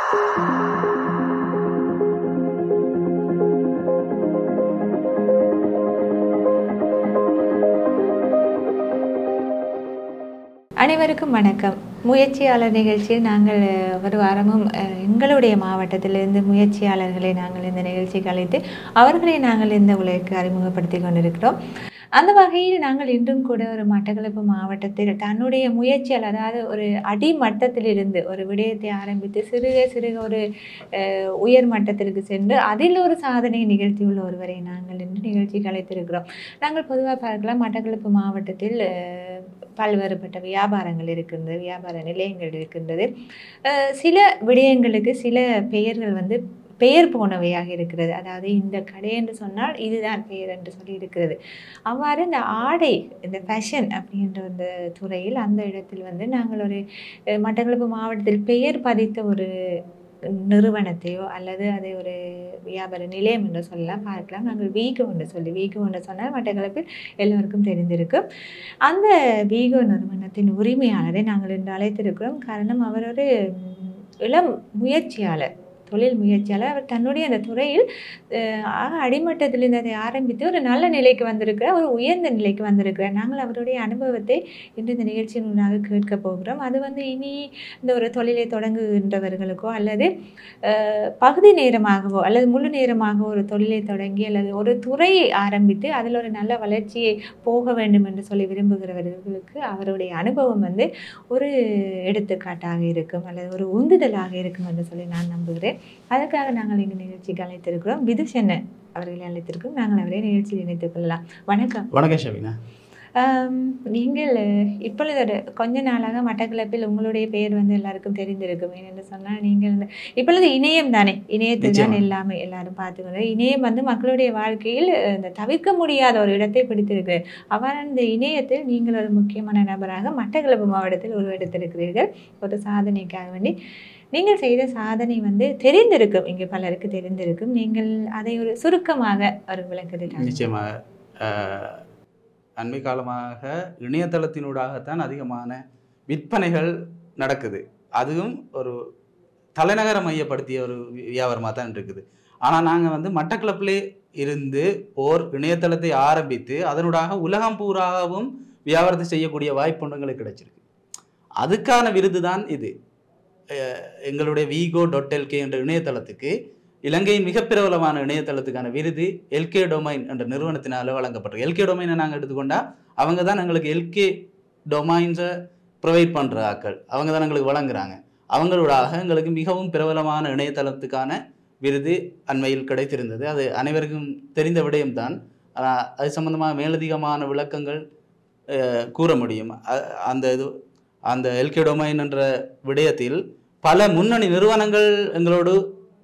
அனைவருக்கும் வணக்கம் முயற்சியாளர் நிகழ்ச்சியில் நாங்கள் அஹ், ஒரு வாரமும் அஹ், எங்களுடைய மாவட்டத்திலிருந்து முயற்சியாளர்களை நாங்கள் இந்த நிகழ்ச்சிக்கு அழைத்து அவர்களை நாங்கள் இந்த உலகிற்கு அறிமுகப்படுத்தி கொண்டிருக்கிறோம் அந்த வகையில் நாங்கள் இன்றும் கூட ஒரு மட்டக்களப்பு மாவட்டத்தில் தன்னுடைய முயற்சியால் அதாவது ஒரு அடிமட்டத்திலிருந்து ஒரு விடயத்தை ஆரம்பித்து சிறுக சிறுக ஒரு அஹ், உயர் மட்டத்திற்கு சென்று அதில் ஒரு சாதனை நிகழ்த்தியுள்ள ஒருவரை நாங்கள் இன்று நிகழ்ச்சிக்கு அழைத்திருக்கிறோம் நாங்கள் பொதுவாக பார்க்கலாம் மட்டக்களப்பு மாவட்டத்தில் அஹ், பல்வேறுபட்ட வியாபாரங்கள் இருக்கின்றது வியாபார நிலையங்கள் இருக்கின்றது அஹ், சில விடயங்களுக்கு சில பெயர்கள் வந்து பெயர் போனவையாக இருக்கிறது அதாவது இந்த கடை என்று சொன்னால் இதுதான் பெயர் என்று சொல்லி இருக்கிறது அவ்வாறு இந்த ஆடை இந்த ஃபேஷன் அப்படின்ற அந்த துறையில் அந்த இடத்தில் வந்து நாங்கள் ஒரு அஹ், மட்டக்களப்பு மாவட்டத்தில் பெயர் பதித்த ஒரு நிறுவனத்தையோ அல்லது அதை ஒரு வியாபார நிலையம் என்று சொல்லலாம் பார்க்கலாம் நாங்கள் வீகோ என்று சொல்லி வீகோ என்று சொன்னால் மட்டக்களப்பில் எல்லோருக்கும் தெரிந்திருக்கும் அந்த வீகோ நிறுவனத்தின் உரிமையாளரை நாங்கள் இன்று அழைத்திருக்கிறோம் காரணம் அவர் ஒரு ம், இளம் முயற்சியாளர் தொழில் முயற்சியாளர் அவர் தன்னுடைய அந்த துறையில் அஹ், ஆக அடிமட்டத்திலிருந்து அதை ஆரம்பித்து ஒரு நல்ல நிலைக்கு வந்திருக்கிறார் ஒரு உயர்ந்த நிலைக்கு வந்திருக்கிறார் நாங்கள் அவருடைய அனுபவத்தை இன்று இந்த நிகழ்ச்சியின் ஊடாக கேட்க போகிறோம் அது வந்து இனி இந்த ஒரு தொழிலை தொடங்குகின்றவர்களுக்கோ அல்லது அஹ், பகுதி நேரமாகவோ அல்லது முழு நேரமாகவோ ஒரு தொழிலை தொடங்கி அல்லது ஒரு துறையை ஆரம்பித்து அதில் ஒரு நல்ல வளர்ச்சியை போக வேண்டும் என்று சொல்லி விரும்புகிறவர்களுக்கு அவருடைய அனுபவம் வந்து ஒரு எடுத்துக்காட்டாக இருக்கும் அல்லது ஒரு உந்துதலாக இருக்கும் என்று சொல்லி நான் நம்புகிறேன் அதற்காக நாங்கள் இங்கு நிகழ்ச்சிக்கு அழைத்திருக்கிறோம் விதுஷன் அவர்களை அழைத்திருக்கிறோம் நாங்கள் அவரை நிகழ்ச்சியில் இணைத்துக் கொள்ளலாம் வணக்கம் வணக்கம் ஷவினா ஆம், நீங்கள் அஹ், இப்பொழுது ஒரு கொஞ்ச நாளாக மட்டக்களப்பில் உங்களுடைய பெயர் வந்து எல்லாருக்கும் தெரிந்திருக்கும் ஏனென்று சொன்னால் நீங்கள் இந்த- இப்பொழுது இணையம் தானே இணையத்தில் தான் நிச்சயமா. எல்லாமே எல்லாரும் பார்த்துக்கணும் இணையம் வந்து மக்களுடைய வாழ்க்கையில் அஹ், இந்த தவிர்க்க முடியாத ஒரு இடத்தை பிடித்திருக்கு அவ்வாறு இந்த இணையத்தில் நீங்கள் ஒரு முக்கியமான நபராக மட்டக்களப்பு மாவட்டத்தில் உருவெடுத்திருக்கிறீர்கள் ஒரு சாதனைக்காக வேண்டி நீங்கள் செய்த சாதனை வந்து தெரிந்திருக்கும் இங்கு பலருக்கு தெரிந்திருக்கும் நீங்கள் அதை ஒரு சுருக்கமாக ஒரு விளக்கத்தை நிச்சயமாக அஹ், அண்மை காலமாக இணையதளத்தினூடாகத்தான் அதிகமான விற்பனைகள் நடக்குது அதுவும் ஒரு தலைநகரை மையப்படுத்திய ஒரு வி- வியாபாரமாக தான் இருக்குது ஆனால் நாங்கள் வந்து மட்டக்களப்பிலே இருந்து ஓர் இணையதளத்தை ஆரம்பித்து அதனூடாக உலகம் பூராகவும் வியாபாரத்தை செய்யக்கூடிய வாய்ப்பு எங்களுக்கு கிடைச்சிருக்கு அதுக்கான விருது தான் இது அஹ், எங்களுடைய விகோ டாட் எல்கே என்ற இணையதளத்துக்கு இலங்கையின் மிக பிரபலமான இணையதளத்துக்கான விருது எல்கே டொமைன் என்ற நிறுவனத்தினால வழங்கப்பட்டிருக்கு எல்கே டொமைனை நாங்கள் எடுத்துக்கொண்டா அவங்க தான் எங்களுக்கு எல்கே டொமைன்ஸை ப்ரொவைட் பண்ணுற ஆட்கள் அவங்க தான் எங்களுக்கு வழங்குறாங்க அவங்களோடாக எங்களுக்கு மிகவும் பிரபலமான இணையதளத்துக்கான விருது அண்மையில் கிடைத்திருந்தது அது அனைவருக்கும் தெரிந்த விடயம்தான் ஆனால் அது சம்பந்தமாக மேலதிகமான விளக்கங்கள் அஹ், கூற முடியும் அ- அந்த இது அந்த எல்கே டொமைன் என்ற விடயத்தில் பல முன்னணி நிறுவனங்கள் எங்களோடு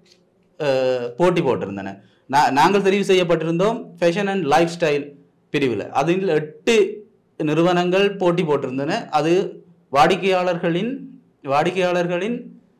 அஹ், போட்டி போட்டிருந்தன நா நாங்கள் தெரிவு செய்யப்பட்டிருந்தோம் ஃபேஷன் அண்ட் லைஃப் ஸ்டைல் பிரிவில் அதில் எட்டு நிறுவனங்கள் போட்டி போட்டிருந்தன அது வாடிக்கையாளர்களின் வாடிக்கையாளர்களின்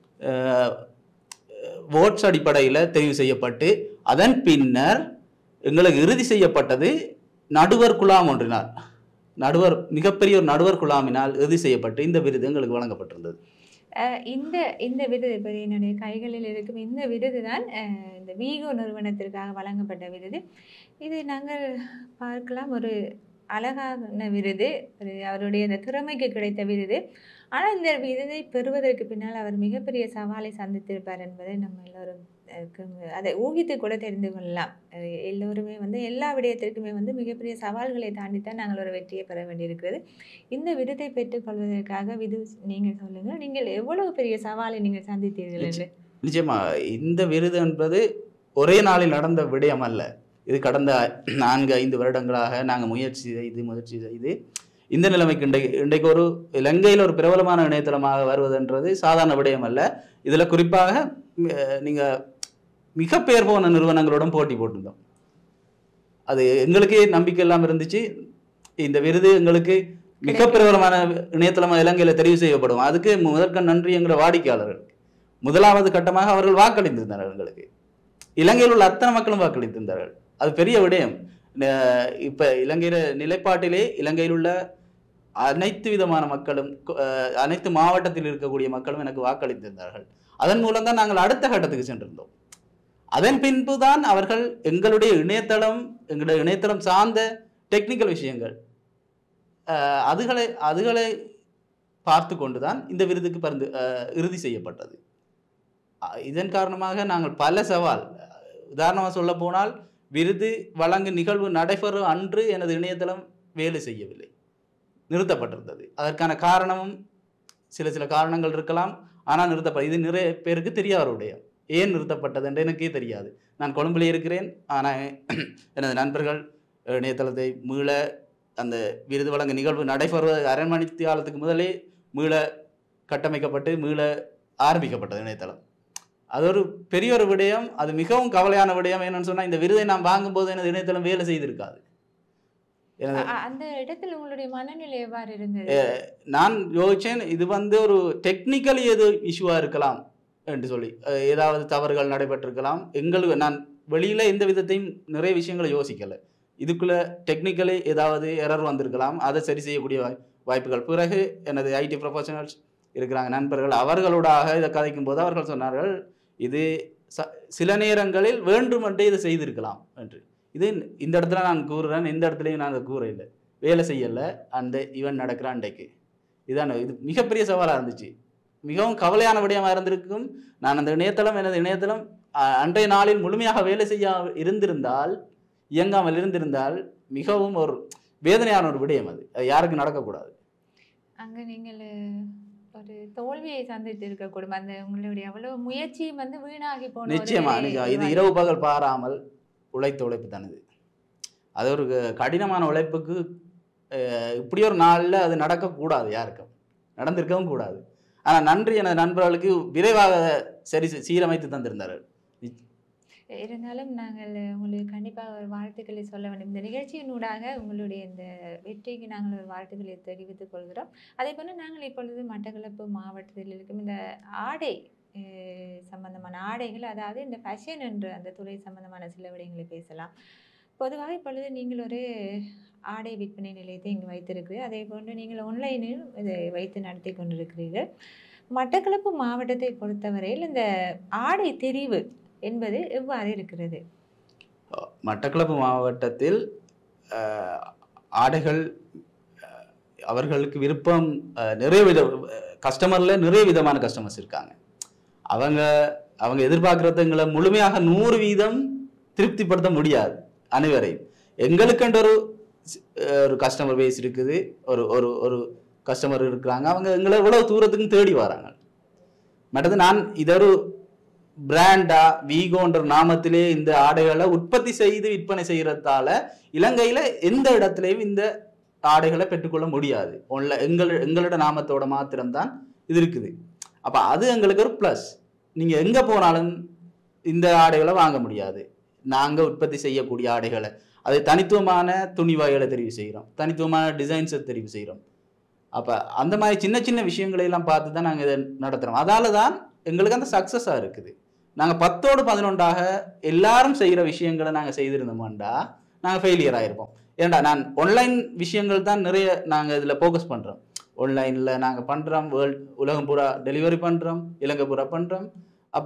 ஓட்ஸ் அடிப்படையில் தெரிவு செய்யப்பட்டு அதன் பின்னர் எங்களுக்கு இறுதி செய்யப்பட்டது நடுவர் குழாம் ஒன்றினால் நடுவர் மிகப்பெரிய ஒரு நடுவர் குழாமினால் இறுதி செய்யப்பட்டு இந்த விருது எங்களுக்கு வழங்கப்பட்டிருந்தது அஹ் இந்த இந்த விருது இப்போ என்னுடைய கைகளில் இருக்கும் இந்த விருது தான் அஹ், இந்த வீகோ நிறுவனத்திற்காக வழங்கப்பட்ட விருது இது நாங்கள் பார்க்கலாம் ஒரு அழகான விருது ஒரு அவருடைய இந்த திறமைக்கு கிடைத்த விருது ஆனால் இந்த விருதை பெறுவதற்கு பின்னால் அவர் மிகப்பெரிய சவாலை சந்தித்திருப்பார் என்பதை நம்ம எல்லோரும் அஹ், கு- அதை ஊகித்து கூட தெரிந்து கொள்ளலாம் அஹ், எல்லோருமே வந்து எல்லா விடயத்திற்குமே வந்து மிகப்பெரிய சவால்களை தாண்டித்தான் நாங்கள் ஒரு வெற்றியை பெற வேண்டியிருக்கிறது இந்த விருதை பெற்றுக்கொள்வதற்காக விது நீங்கள் சொல்லுங்கள் நீங்கள் எவ்வளவு பெரிய சவாலை நீங்கள் சந்தித்தீர்கள் என்று நிச்சயமா இந்த விருது என்பது ஒரே நாளில் நடந்த விடயம் அல்ல இது கடந்த நான்கு ஐந்து வருடங்களாக நாங்கள் முயற்சி செய்து முயற்சி செய்து இந்த நிலைமைக்கு இன்றைக்கு இன்றைக்கு ஒரு இலங்கையில் ஒரு பிரபலமான இணையதளமாக வருவதுன்றது சாதாரண விடயம் அல்ல இதில் குறிப்பாக நீங்கள் மிக பெயர் போன நிறுவனங்களுடன் போட்டி போட்டிருந்தோம் அது எங்களுக்கே நம்பிக்கை இல்லாமல் இருந்துச்சு இந்த விருது எங்களுக்கு மிக பிரபலமான இணையதளமாக இலங்கையில் தெரிவு செய்யப்படும் அதுக்கு முதற்க நன்றி என்கிற வாடிக்கையாளர்கள் முதலாவது கட்டமாக அவர்கள் வாக்களித்திருந்தார்கள் எங்களுக்கு இலங்கையில் உள்ள அத்தனை மக்களும் வாக்களித்திருந்தார்கள் அது பெரிய விடயம் ந- இப்ப இலங்கையில நிலைப்பாட்டிலே இலங்கையில் உள்ள அனைத்து விதமான மக்களும் கு- அஹ், அனைத்து மாவட்டத்தில் இருக்கக்கூடிய மக்களும் எனக்கு வாக்களித்திருந்தார்கள் அதன் மூலம் தான் நாங்கள் அடுத்த கட்டத்துக்கு சென்றிருந்தோம் அதன் பின்புதான் அவர்கள் எங்களுடைய இணையதளம் எங்களுடைய இணையதளம் சார்ந்த டெக்னிக்கல் விஷயங்கள் அஹ், அதுகளை அதுகளை பார்த்து கொண்டுதான் இந்த விருதுக்கு பரிந்து அஹ், இறுதி செய்யப்பட்டது அஹ், இதன் காரணமாக நாங்கள் பல சவால் உதாரணமாக சொல்ல போனால் விருது வழங்கும் நிகழ்வு நடைபெறும் அன்று எனது இணையதளம் வேலை செய்யவில்லை நிறுத்தப்பட்டிருந்தது அதற்கான காரணமும் சில சில காரணங்கள் இருக்கலாம் ஆனால் நிறுத்தப்பட இது நிறைய பேருக்கு தெரியாதவருடைய ஏன் நிறுத்தப்பட்டது என்று எனக்கே தெரியாது நான் கொழும்பில் இருக்கிறேன் ஆனால் எனது நண்பர்கள் அஹ், இணையதளத்தை மீள அந்த விருது வழங்க நிகழ்வு நடைபெறுவது அரை மணி காலத்துக்கு முதலே மீள கட்டமைக்கப்பட்டு மீள ஆரம்பிக்கப்பட்டது இணையதளம் அது ஒரு பெரிய ஒரு விடயம் அது மிகவும் கவலையான விடயம் என்னன்னு சொன்னால் இந்த விருதை நான் வாங்கும்போது எனது இணையதளம் வேலை செய்திருக்காது எனது அ- அ- அந்த இடத்துல உங்களுடைய மனநிலை எவ்வாறு இருந்தது நான் யோசிச்சேன் இது வந்து ஒரு டெக்னிக்கலி எது இஷ்யூவா இருக்கலாம் என்று சொல்லி அஹ் ஏதாவது தவறுகள் நடைபெற்றிருக்கலாம் எங்களுக்கு நான் வெளியில எந்த விதத்தையும் நிறைய விஷயங்களை யோசிக்கல இதுக்குள்ள டெக்னிக்கலி ஏதாவது எரர் வந்திருக்கலாம் அதை சரி செய்யக்கூடிய வாய்- வாய்ப்புகள் பிறகு எனது ஐடி ப்ரொஃபஷனல்ஸ் இருக்கிறாங்க நண்பர்கள் அவர்களோடாக இதை கதைக்கும் போது அவர்கள் சொன்னார்கள் இது ச- சில நேரங்களில் வேண்டுமென்றே இதை செய்திருக்கலாம் என்று இது இந்த இடத்துல நான் கூறுறேன் இந்த இடத்துலையும் நான் அதை கூற இல்லை வேலை செய்யலை அந்த ஈவெண்ட் நடக்கிற அன்றைக்கு இதான இது மிகப்பெரிய சவாலாக இருந்துச்சு மிகவும் கவலையான விடயமாக இருந்திருக்கும் நான் அந்த இணையதளம் எனது இணையதளம் அஹ், அன்றைய நாளில் முழுமையாக வேலை செய்ய இருந்திருந்தால் இயங்காமல் இருந்திருந்தால் மிகவும் ஒரு வேதனையான ஒரு விடயம் அது அது யாருக்கும் நடக்கக்கூடாது அங்க நீங்கள் ஒரு தோல்வியை சந்தித்து இருக்கக்கூடும் அந்த உங்களுடைய அவ்வளவு முயற்சியும் வந்து வீணாகி போன ஒரு நிச்சயமா நிச்சயமா இது இதுவா- இரவு பகல் பாராமல் உழைத்த உழைப்பு தான் இது அது ஒரு க- கடினமான உழைப்புக்கு அஹ், இப்படி ஒரு நாளில் அது நடக்கக்கூடாது யாருக்கும் நடந்திருக்கவும் கூடாது ஆனால் நன்றி எனது நண்பர்களுக்கு விரைவாக சரி செ- சீரமைத்து தந்திருந்தார்கள் இருந்தாலும் நாங்கள் உங்களுக்கு கண்டிப்பாக ஒரு வாழ்த்துக்களை சொல்ல வேண்டும் இந்த நிகழ்ச்சியினூடாக உங்களுடைய இந்த வெற்றிக்கு நாங்கள் ஒரு வாழ்த்துக்களை தெரிவித்துக் கொள்கிறோம் அதே போல நாங்கள் இப்பொழுது மட்டக்களப்பு மாவட்டத்தில் இருக்கும் இந்த ஆடை அஹ், சம்பந்தமான ஆடைகள் அதாவது இந்த ஃபேஷன் என்ற அந்த துறை சம்பந்தமான சில விடயங்களை பேசலாம் பொதுவாக இப்பொழுது நீங்கள் ஒரு ஆடை விற்பனை நிலையத்தை இங்கு வைத்திருக்கிறீர்கள் அதே போன்று நீங்கள் ஆன்லைனில் இதை வைத்து நடத்தி கொண்டிருக்கிறீர்கள் மட்டக்களப்பு மாவட்டத்தை பொறுத்தவரையில் இந்த ஆடை தெரிவு என்பது எவ்வாறு இருக்கிறது மட்டக்களப்பு மாவட்டத்தில் அஹ், ஆடைகள் அஹ், அவர்களுக்கு விருப்பம் அஹ், நிறைய வித கஸ்டமரில் நிறைய விதமான கஸ்டமர்ஸ் இருக்காங்க அவங்க அவங்க எதிர்பார்க்குறதுங்களை முழுமையாக நூறு வீதம் திருப்திப்படுத்த முடியாது அனைவரையும் எங்களுக்குன்ற ஒரு சி- அஹ், ஒரு கஸ்டமர் பேஸ் இருக்குது ஒரு ஒரு ஒரு கஸ்டமர் இருக்கிறாங்க அவங்க எங்களை இவ்வளவு தூரத்துக்கும் தேடி வராங்க மற்றது நான் இது ஒரு பிராண்டா வீகோன்ற நாமத்திலே இந்த ஆடைகளை உற்பத்தி செய்து விற்பனை செய்யறதால இலங்கையில எந்த இடத்துலையும் இந்த ஆடைகளை பெற்றுக்கொள்ள முடியாது ஒன்ல எங்கள் எங்களோட நாமத்தோட மாத்திரம்தான் இது இருக்குது அப்ப அது எங்களுக்கு ஒரு ப்ளஸ் நீங்க எங்க போனாலும் இந்த ஆடைகளை வாங்க முடியாது நாங்க உற்பத்தி செய்யக்கூடிய ஆடைகளை அது தனித்துவமான துணி வகைகளை தெரிவு செய்கிறோம் தனித்துவமான டிசைன்ஸை தெரிவு செய்கிறோம் அப்ப அந்த மாதிரி சின்ன சின்ன விஷயங்களை எல்லாம் பார்த்து தான் நாங்க இதை நடத்துறோம் அதால தான் எங்களுக்கு அந்த சக்சஸா இருக்குது நாங்க பத்தோடு பதினொன்றாக எல்லாரும் செய்யற விஷயங்களை நாங்க செய்திருந்தோம்டா நாங்க ஃபெயிலியர் ஆயிருப்போம் ஏன்டா நான் ஆன்லைன் விஷயங்கள் தான் நிறைய நாங்க இதுல ஃபோக்கஸ் பண்றோம் ஆன்லைன்ல நாங்க பண்றோம் வேர்ல்ட் உலகம் பூரா டெலிவரி பண்றோம் இலங்கை பூரா பண்றோம் அப்ப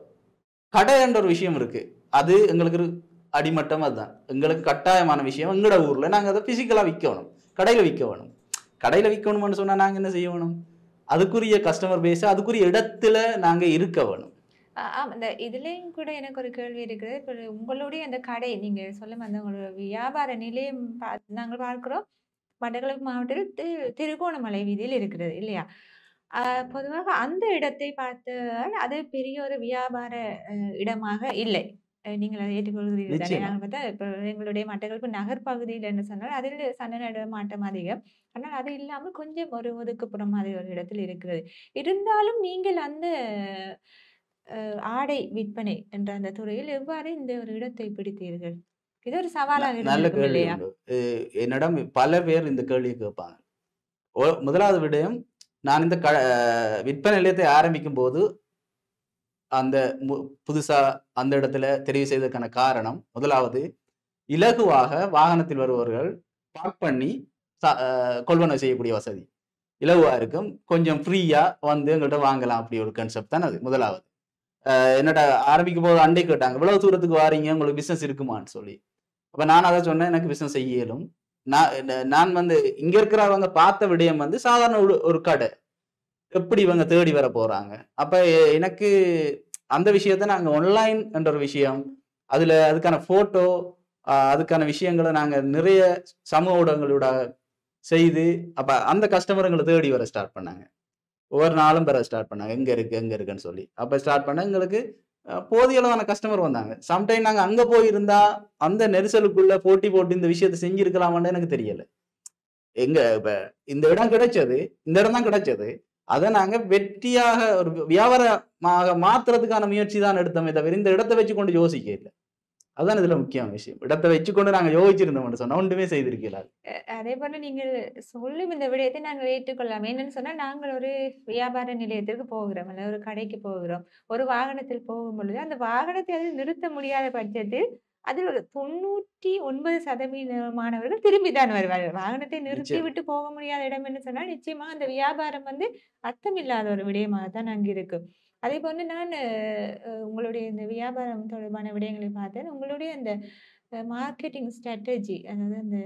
கடை என்ற ஒரு விஷயம் இருக்கு அது எங்களுக்கு ஒரு அடிமட்டம் அதுதான் எங்களுக்கு கட்டாயமான விஷயம் எங்களோட ஊர்ல நாங்க அதை பிசிக்கலா விற்கணும் கடையில விற்க வேணும் கடையில விற்கணும்னு சொன்னா நாங்க என்ன செய்ய வேணும் அதுக்குரிய கஸ்டமர் பேஸ் அதுக்குரிய இடத்துல நாங்க இருக்க வேணும் ஆ- ஆம், இந்த இதுலேயும் கூட எனக்கு ஒரு கேள்வி இருக்குது இப்போ உங்களுடைய அந்த கடை நீங்கள் சொல்லும் அந்த உங்களோட வியாபார நிலையம் பா நாங்கள் பார்க்கிறோம் மட்டக்களப்பு மாவட்டத்தில் தி- திருகோணமலை வீதியில் இருக்கிறது இல்லையா ஆ, பொதுவாக அந்த இடத்தை பார்த்தால் அது பெரிய ஒரு வியாபார அஹ், இடமாக இல்லை அஹ், நீங்கள் அதை ஏற்றுக்கொள்கிறீர்கள் தானே நிச்சயமா. நாங்கள் பார்த்தா இப்போ எங்களுடைய மட்டக்களப்பு நகர் பகுதியில் என்று சொன்னால் அதில் சன நடமாட்டம் அதிகம் ஆனால் அது இல்லாமல் கொஞ்சம் ஒரு ஒதுக்குப்புறம் மாதிரி ஒரு இடத்தில் இருக்கிறது இருந்தாலும் நீங்கள் அந்த அஹ், ஆடை விற்பனை என்ற அந்த துறையில் எவ்வாறு இந்த ஒரு இடத்தை பிடித்தீர்கள் இது ஒரு சவாலாக நல்ல இருந்திருக்கும் கேள்வி இல்லையா உண்டு. அஹ் என்னிடம் பல பேர் இந்த கேள்வியை கேட்பாங்க ஒ- முதலாவது விடயம் நான் இந்த க அஹ் விற்பனை நிலையத்தை ஆரம்பிக்கும் போது அந்த மு- புதுசா அந்த இடத்துல தெரிவு செய்ததற்கான காரணம் முதலாவது இலகுவாக வாகனத்தில் வருபவர்கள் பார்க் பண்ணி ச- அஹ் கொள்வனவு செய்யக்கூடிய வசதி இலவா இருக்கும் கொஞ்சம் ஃப்ரீயா வந்து எங்கள்கிட்ட வாங்கலாம் அப்படி ஒரு கன்செப்ட் தான் அது முதலாவது அஹ் என்னடா ஆரம்பிக்கும் போது அண்டை கேட்டாங்க இவ்வளவு தூரத்துக்கு வாரீங்க உங்களுக்கு பிசினஸ் இருக்குமான்னு சொல்லி அப்ப நான் அதை சொன்னேன் எனக்கு பிசினஸ் செய்ய இயலும் நான் ந- நான் வந்து இங்க இருக்கிறவங்க பார்த்த விடயம் வந்து சாதாரண ஒரு ஒரு கடை எப்படி இவங்க தேடி வர போறாங்க அப்ப எ- எனக்கு அந்த விஷயத்த நாங்க ஆன்லைன் என்ற ஒரு விஷயம் அதுல அதுக்கான போட்டோ அதுக்கான விஷயங்களை நாங்க நிறைய சமூக ஊடகங்களோட செய்து அப்ப அந்த கஸ்டமருங்களை தேடி வர ஸ்டார்ட் பண்ணாங்க ஒவ்வொரு நாளும் பெற ஸ்டார்ட் பண்ணாங்க எங்க இருக்கு எங்க இருக்குன்னு சொல்லி அப்ப ஸ்டார்ட் பண்ண எங்களுக்கு அஹ், போதிய அளவான கஸ்டமர் வந்தாங்க சம்டைம் நாங்க அங்க போயிருந்தா அந்த நெரிசலுக்குள்ள போட்டி போட்டு இந்த விஷயத்தை செஞ்சிருக்கலாமான்னு எனக்கு தெரியல எங்க இப்ப இந்த இடம் கிடைச்சது இந்த இடம் தான் கிடைச்சது அதை நாங்க வெற்றியாக ஒரு வியாபாரமாக மாத்துறதுக்கான முயற்சி தான் எடுத்தோமே தவிர இந்த இடத்தை வச்சு கொண்டு யோசிக்க இல்லை அதான் இதுல முக்கியமான விஷயம் இடத்தை வச்சு கொண்டு நாங்க யோசிச்சிருந்தோம்னு சொன்னா ஒன்றுமே செய்திருக்கலாம் அதே போல நீங்கள் சொல்லும் இந்த விடயத்தை நாங்கள் ஏற்றுக்கொள்ளலாம் என்னன்னு சொன்னா நாங்கள் ஒரு வியாபார நிலையத்திற்கு போகிறோம் அல்ல ஒரு கடைக்கு போகிறோம் ஒரு வாகனத்தில் போகும் பொழுது அந்த வாகனத்தை அதில் நிறுத்த முடியாத பட்சத்தில் அதில் ஒரு தொண்ணூற்றி ஒன்பது சதவீதமானவர்கள் திரும்பி தான் வருவார்கள் வாகனத்தை நிறுத்தி நிச்சயம். விட்டு போக முடியாத இடம் என்று சொன்னால் நிச்சயமா அந்த வியாபாரம் வந்து அர்த்தமில்லாத ஒரு விடயமாக தான் அங்கு இருக்கும் அதே போன்று நான் அஹ், அஹ், உங்களுடைய இந்த வியாபாரம் தொடர்பான விடயங்களை பார்த்தேன் உங்களுடைய அந்த மார்க்கெட்டிங் ஸ்ட்ராட்டஜி அதாவது அந்த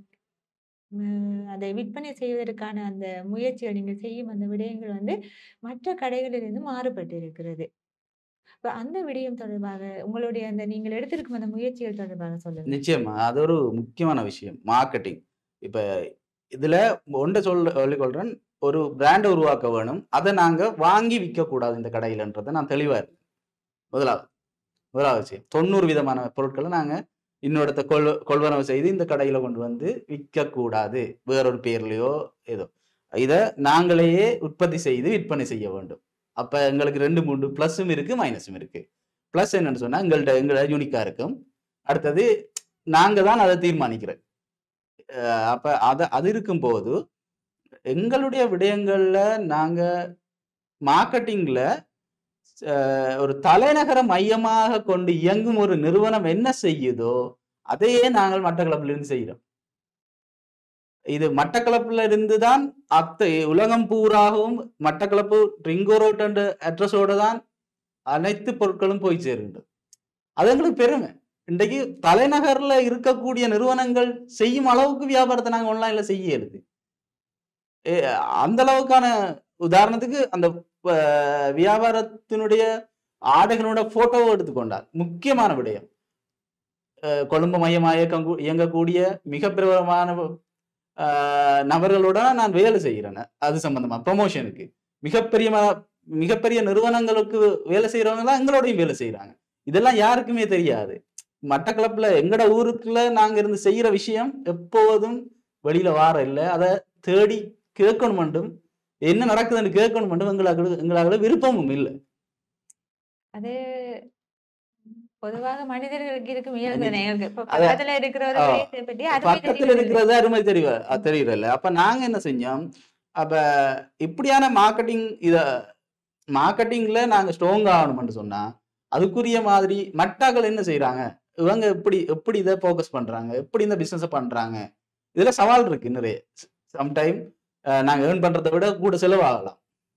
ம், அதை விற்பனை செய்வதற்கான அந்த முயற்சிகள் நீங்கள் செய்யும் அந்த விடயங்கள் வந்து மற்ற கடைகளிலிருந்து மாறுபட்டு இருக்கிறது இப்ப அந்த விடயம் தொடர்பாக உங்களுடைய அந்த நீங்கள் எடுத்திருக்கும் அந்த முயற்சிகள் தொடர்பாக சொல்லுங்க நிச்சயமா அது ஒரு முக்கியமான விஷயம் மார்க்கெட்டிங் இப்ப இதுல ஒன்றை சொல்ல சொல்லிக்கொள்றேன் ஒரு பிராண்டை உருவாக்க வேணும் அதை நாங்க வாங்கி விற்க கூடாது இந்த கடையிலன்றதை நான் தெளிவா இருக்கேன் முதலாவது முதலாவது விஷயம் தொண்ணூறு விதமான பொருட்களை நாங்க இன்னொருத்த கொள் கொள்வனவு செய்து இந்த கடையில கொண்டு வந்து விற்க கூடாது வேறொரு பேர்லயோ ஏதோ இதை நாங்களேயே உற்பத்தி செய்து விற்பனை செய்ய வேண்டும் அப்ப எங்களுக்கு ரெண்டு மூன்று ப்ளஸ்ஸும் இருக்கு மைனஸும் இருக்கு ப்ளஸ் என்னன்னு சொன்னா எங்கள்கிட்ட எங்களை யூனிக்கா இருக்கும் அடுத்தது நாங்க தான் அதை தீர்மானிக்கிறோம் அஹ் அப்ப அத அது இருக்கும்போது எங்களுடைய விடயங்கள்ல நாங்க மார்க்கெட்டிங்ல ஒரு தலைநகர மையமாக கொண்டு இயங்கும் ஒரு நிறுவனம் என்ன செய்யுதோ அதையே நாங்கள் மட்டக்களப்பில இருந்து செய்கிறோம் இது மட்டக்களப்பில் இருந்து தான் அத்தை உலகம் பூராகவும் மட்டக்களப்பு ரிங்கோ ரோட் என்ற அட்ரஸோட தான் அனைத்து பொருட்களும் போய் சேருகின்றது அது எங்களுக்கு பெருமை இன்றைக்கு தலைநகர்ல இருக்கக்கூடிய நிறுவனங்கள் செய்யும் அளவுக்கு வியாபாரத்தை நாங்க ஆன்லைன்ல செய்ய இயலுது ஏ, அந்த அளவுக்கான உதாரணத்துக்கு அந்த அஹ், வியாபாரத்தினுடைய ஆடைகளோட போட்டோவை எடுத்துக்கொண்டார் முக்கியமான விடயம் அஹ், கொழும்பு மையமாக இயக்கம் இயங்கக்கூடிய மிக பிரபலமான அஹ், நபர்களோட நான் வேலை செய்கிறேன் அது சம்பந்தமா ப்ரொமோஷனுக்கு மிகப்பெரிய ம- மிகப்பெரிய நிறுவனங்களுக்கு வேலை செய்யறவங்க தான் எங்களோடையும் வேலை செய்யறாங்க இதெல்லாம் யாருக்குமே தெரியாது மட்டக்களப்புல எங்கட ஊருக்குள்ள நாங்க இருந்து செய்யற விஷயம் எப்போதும் வெளியில வார இல்லை அதை தேடி கேட்கணும் மட்டும் என்ன நடக்குதுன்னு கேட்கணும் மட்டும் எங்களுக்கு எங்களால விருப்பமும் இல்லை அது பொதுவாக மனிதர்களுக்கு இருக்கும் இயல்பு அது- நேயர்கள். இப்ப அத- பக்கத்துல இருக்கிற ஒரு ஆ. விடயத்தை பற்றி அருமை பக்கத்துல தெரிகிறது. இருக்கிறது அருமை தெரியல தெரியல அப்ப நாங்க என்ன செஞ்சோம் அப்ப இப்படியான மார்க்கெட்டிங் இத மார்க்கெட்டிங்ல நாங்க ஸ்ட்ராங் ஆகணும்னு சொன்னா அதுக்குரிய மாதிரி மட்டாக்கள் என்ன செய்றாங்க இவங்க எப்படி எப்படி இதை ஃபோக்கஸ் பண்றாங்க எப்படி இந்த பிசினஸ் பண்றாங்க இதுல சவால் இருக்கு நிறைய சம்டைம் நாங்க ஏர்ன் பண்றதை விட கூட செலவாகலாம்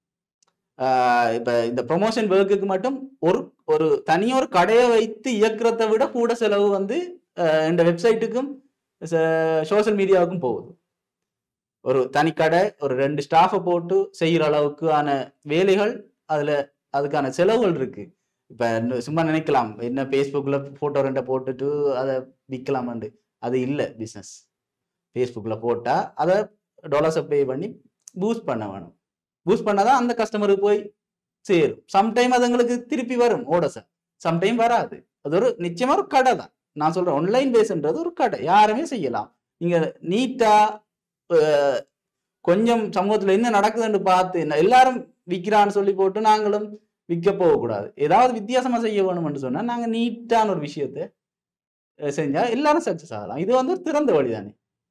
அஹ் இப்ப இந்த ப்ரொமோஷன் ஒர்க்குக்கு மட்டும் ஒரு ஒரு தனியா ஒரு கடையை வைத்து இயக்குறதை விட கூட செலவு வந்து அஹ் இந்த வெப்சைட்டுக்கும் சோஷியல் மீடியாவுக்கும் போகுது ஒரு தனி கடை ஒரு ரெண்டு ஸ்டாஃபை போட்டு செய்யற அளவுக்கான வேலைகள் அதுல அதுக்கான செலவுகள் இருக்கு இப்ப இன்னும் சும்மா நினைக்கலாம் என்ன ஃபேஸ்புக்ல போட்டோ ரெண்டை போட்டுட்டு அதை விற்கலாமாண்டு அது இல்லை பிஸ்னஸ் ஃபேஸ்புக்ல போட்டா அதை டாலர்ஸை பே பண்ணி பூஸ்ட் பண்ண வேணும் பூஸ்ட் பண்ணாதான் அந்த கஸ்டமருக்கு போய் சேரும் சம்டைம் அது எங்களுக்கு திருப்பி வரும் ஓடச சம்டைம் வராது அது ஒரு நிச்சயமா ஒரு கடை தான் நான் சொல்றேன் ஆன்லைன் பேஸ்ன்றது ஒரு கடை யாருமே செய்யலாம் நீங்க நீட்டா அஹ், கொஞ்சம் சமூகத்துல என்ன நடக்குதுன்னு பார்த்து என்ன- எல்லாரும் விற்கிறான்னு சொல்லி போட்டு நாங்களும் விற்க போகக்கூடாது ஏதாவது வித்தியாசமா செய்ய வேணும்னு சொன்னா நாங்க நீட்டான ஒரு விஷயத்த அஹ், செஞ்சா எல்லாரும் சக்சஸ் ஆகலாம் இது வந்து ஒரு திறந்த வழி தானே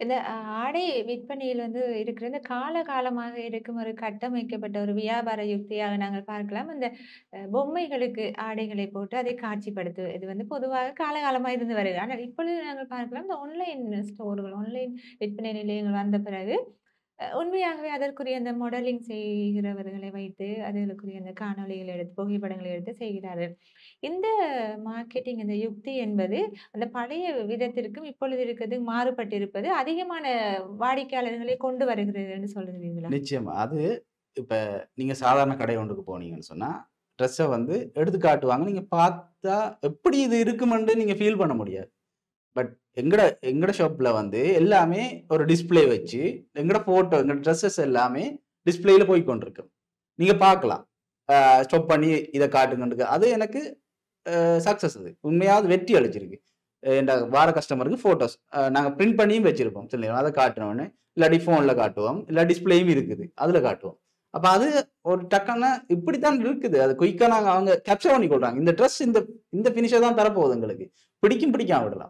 இந்த அ ஆடை விற்பனையில் வந்து இருக்கிற இந்த கால காலமாக இருக்கும் ஒரு கட்டமைக்கப்பட்ட ஒரு வியாபார யுக்தியாக நாங்கள் பார்க்கலாம். அந்த அ பொம்மைகளுக்கு ஆடைகளை போட்டு அதை காட்சிப்படுத்து இது வந்து பொதுவாக காலகாலமா இருந்து வருது. ஆனால் இப்பொழுது நாங்கள் பார்க்கலாம் இந்த ஆன்லைன் ஸ்டோர்கள், ஆன்லைன் விற்பனை நிலையங்கள் வந்த பிறகு அ உண்மையாகவே அதற்குரிய அந்த மாடலிங் செய்கிறவர்களை வைத்து, அதுகளுக்குரிய அந்த காணொளிகள் எடுத்து, புகைப்படங்களை எடுத்து செய்கிறார்கள். இந்த மார்க்கெட்டிங் இந்த யுக்தி என்பது அந்த பழைய விதத்திற்கும் இப்பொழுது இருக்கிறதுக்கும் மாறுபட்டிருப்பது அதிகமான வாடிக்கையாளர்களை கொண்டு வருகிறதுன்னு சொல்லுகிறீர்களா? நிச்சயமா. அது இப்ப நீங்க சாதாரண கடை ஒன்றுக்கு போனீங்கன்னு சொன்னா, ட்ரெஸ்ஸ வந்து எடுத்து காட்டுவாங்க. நீங்க பார்த்தா எப்படி இது இருக்குமென்று நீங்க ஃபீல் பண்ண முடியாது. பட் எங்கட எங்கட ஷாப்ல வந்து எல்லாமே ஒரு டிஸ்ப்ளே வச்சு, எங்கட ஃபோட்டோ, எங்கட ட்ரெஸ்ஸஸ் எல்லாமே டிஸ்ப்ளேல போய் கொண்டிருக்கும். நீங்க பார்க்கலாம். அ ஸ்டாப் பண்ணி இத காட்டுங்கன்ட்டு. அது எனக்கு அ சக்சஸ் அது. உண்மையா அது வெற்றி அளிச்சிருக்கு. என்ட வார கஸ்டமருக்கு ஃபோட்டோஸ் அ நாங்க பிரிண்ட் பண்ணியும் வச்சிருப்போம். சில நேரம் அத காட்டுனோனே, இல்லாட்டி ஃபோன்ல காட்டுவோம். இல்ல டிஸ்ப்ளேயும் இருக்குது. அதுல காட்டுவோம். அப்ப அது ஒரு டக்குன்னு இப்படித்தான் இருக்குது. அது குயிக்கா நாங்க அவங்க கேப்சர் பண்ணி கொள்றாங்க. இந்த ட்ரெஸ் இந்த இந்த ஃபினிஷ தான் தரப்போகுது எங்களுக்கு. பிடிக்கும் பிடிக்காம விடலாம்.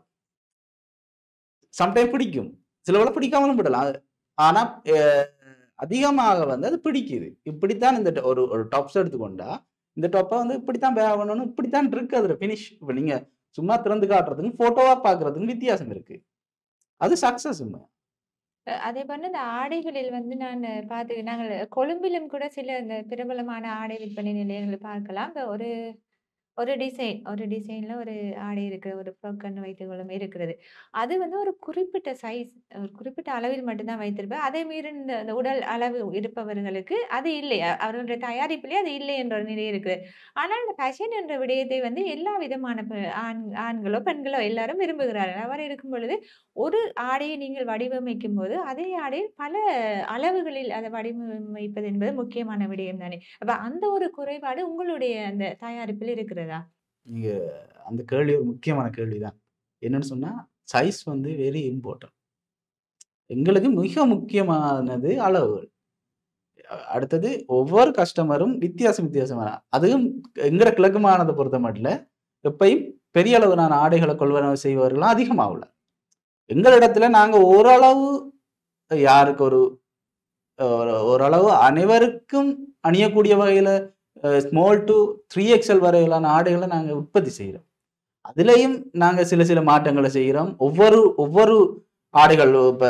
சம்டைம் பிடிக்கும். சிலவள பிடிக்காமலும் விடலாம். ஆனா அ அதிகமாக வந்து அது பிடிக்குது. இப்படித்தான் இந்த ஒரு ஒரு டாப்ஸ் எடுத்துக்கொண்டா, இந்த டாப்ப வந்து இப்படித்தான் வேர் பண்ணணும். இப்படித்தான் இருக்கு அதோட ஃபினிஷ். இப்ப நீங்க சும்மா திறந்து காட்டுறதுக்கும், ஃபோட்டோவா பார்க்கிறதுக்கும் வித்தியாசம் இருக்கு. அது சக்சஸ் உண்ம. அ அதே போல இந்த ஆடைகளில் வந்து நானு பார்த்து நாங்கள் கொழும்பிலும் கூட சில இந்த பிரபலமான ஆடை விற்பனை நிலையங்களை பார்க்கலாம். இப்ப ஒரு ஒரு டிசைன் ஒரு டிசைன்ல ஒரு ஆடை இருக்கு. ஒரு ஃப்ராக்ன்னு வைத்துக்கொள்ளும் இருக்கிறது. அது வந்து ஒரு குறிப்பிட்ட சைஸ் ஒரு குறிப்பிட்ட அளவில் மட்டும் தான் வைத்திருப்பேன். அதை மீறி இந்த இந்த உடல் அளவு இருப்பவர்களுக்கு அது இல்லை. அ அவர்களுடைய தயாரிப்பிலே அது இல்லை என்ற ஒரு நிலை இருக்குது. ஆனால் இந்த ஃபேஷன் என்ற விடயத்தை வந்து எல்லா விதமான பெ ஆண் ஆண்களோ, பெண்களோ எல்லாரும் விரும்புகிறார்கள். அவ்வாறு இருக்கும் பொழுது, ஒரு ஆடையை நீங்கள் வடிவமைக்கும்போது, அதே ஆடையில் பல அளவுகளில் அதை வடிவமைப்பது என்பது முக்கியமான விடயம் தானே! அப்ப அந்த ஒரு குறைபாடு உங்களுடைய அந்த தயாரிப்பில் இருக்கிறதா? நீங்க அந்த கேள்வி ஒரு முக்கியமான கேள்வி தான். என்னன்னு சொன்னா, சைஸ் வந்து வெரி இம்பார்ட்டன்ட். எங்களுக்கு மிக முக்கியமானது அளவுகள். அ அடுத்தது ஒவ்வொரு கஸ்டமரும் வித்தியாசம் வித்தியாசமான அதுவும் எங்கட கிழக்கு மாகாணத்த பொறுத்த மட்டில, எப்பயும் பெரிய அளவிலான ஆடைகள கொள்வனவு செய்பவர்கள்லாம் அதிகமா உள்ள. எங்களிடத்துல நாங்க ஓரளவு யாருக்கு ஒரு அ ஓரளவு அனைவருக்கும் அணியக்கூடிய வகையில அ ஸ்மால் டூ 3எக்ஸ்எல் வரையிலான ஆடைகள நாங்க உற்பத்தி செய்றோம். அதிலேயும் நாங்க சில சில மாற்றங்கள செய்றோம். ஒவ்வொரு ஒவ்வொரு ஆடைகள் இப்ப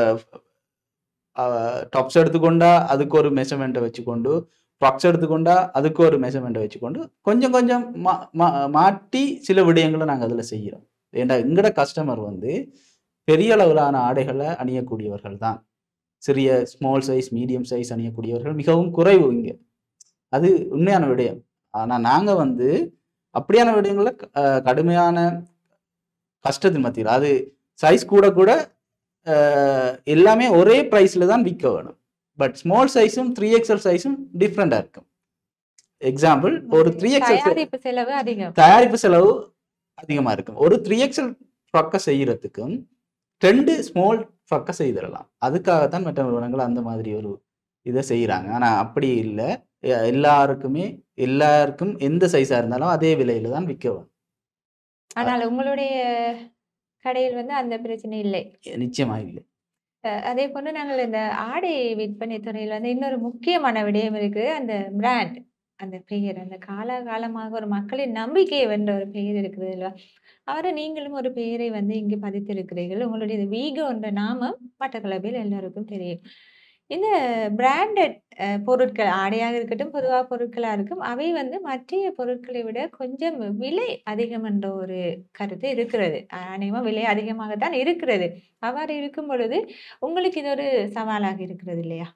அ டாப்ஸ் எடுத்துக்கொண்டா, அதுக்கு ஒரு மெஷர்மென்ட்ட வச்சுக்கொண்டு, ஃப்ராக்ஸ் எடுத்துக்கொண்டா, அதுக்கு ஒரு மெஷர்மென்ட்ட வச்சுக்கொண்டு, கொஞ்சம் கொஞ்சம் மா மா மாற்றி சில விடயங்கள நாங்க அதுல செய்றோம். ஏன்டா எங்கட கஸ்டமர் வந்து பெரிய அளவிலான ஆடைகள அணியக்கூடியவர்கள் தான். சிறிய ஸ்மால் சைஸ், மீடியம் சைஸ் அணியக்கூடியவர்கள் மிகவும் குறைவு இங்க. அது உண்மையான விடயம். ஆனா நாங்க வந்து அப்படியான விடயங்கள்ல அ கடுமையான கஷ்டத்தின் மத்தியில, அது சைஸ் கூட கூட அ எல்லாமே ஒரே பிரைஸ்ல தான் விக்க வேணும். பட் ஸ்மால் சைஸும் 3எக்ஸ்எல் சைஸும் டிஃபரெண்ட்டா இருக்கும். எக்ஸாம்பிள் ஒரு 3எக்ஸ்எல் சை தயாரிப்பு செலவு அதிகம். தயாரிப்பு செலவு அதிகமா இருக்கும். ஒரு 3எக்ஸ்எல் ஃப்ராக்க செய்யறதுக்கும் 2 ஸ்மால் ஃப்ராக்க செய்திடலாம். அதுக்காக தான் மற்ற நிறுவனங்கள் அந்த மாதிரி ஒரு இத செய்றாங்க. ஆனா அப்படி இல்ல. எ எல்லாருக்குமே எல்லாருக்கும் எந்த சைஸா இருந்தாலும் அதே விலையில தான் விக்க வேணும். அ ஆனால் உங்களுடைய கடையில் வந்து அந்த பிரச்சனை இல்லை. நிச்சயமா இல்லை. அ அதே போல நாங்கள் இந்த ஆடை விற்பனை துறையில வந்து இன்னொரு முக்கியமான விடயம் இருக்கு. அந்த பிராண்ட் அந்த பெயர் அந்த காலாகாலமாக ஒரு மக்களின் நம்பிக்கையை வென்ற ஒரு பெயர் இருக்குது அல்லவா? அவ்வாறு நீங்களும் ஒரு பெயரை வந்து இங்கு பதித்திருக்கிறீர்கள். உங்களுடைய இந்த வீகோ என்ற நாமம் மட்டக்களப்பில் எல்லோருக்கும் தெரியும். இந்த பிராண்டட் அ பொருட்கள் ஆடையாக இருக்கட்டும், பொதுவா பொருட்களா இருக்கும். அவை வந்து மற்றைய பொருட்களை விட கொஞ்சம் விலை அதிகம் என்ற ஒரு கருத்து இருக்கிறது. அ அநேகமா விலை அதிகமாகத்தான் இருக்கிறது. அவ்வாறு இருக்கும் பொழுது, உங்களுக்கு இது ஒரு சவாலாக இருக்கிறது இல்லையா?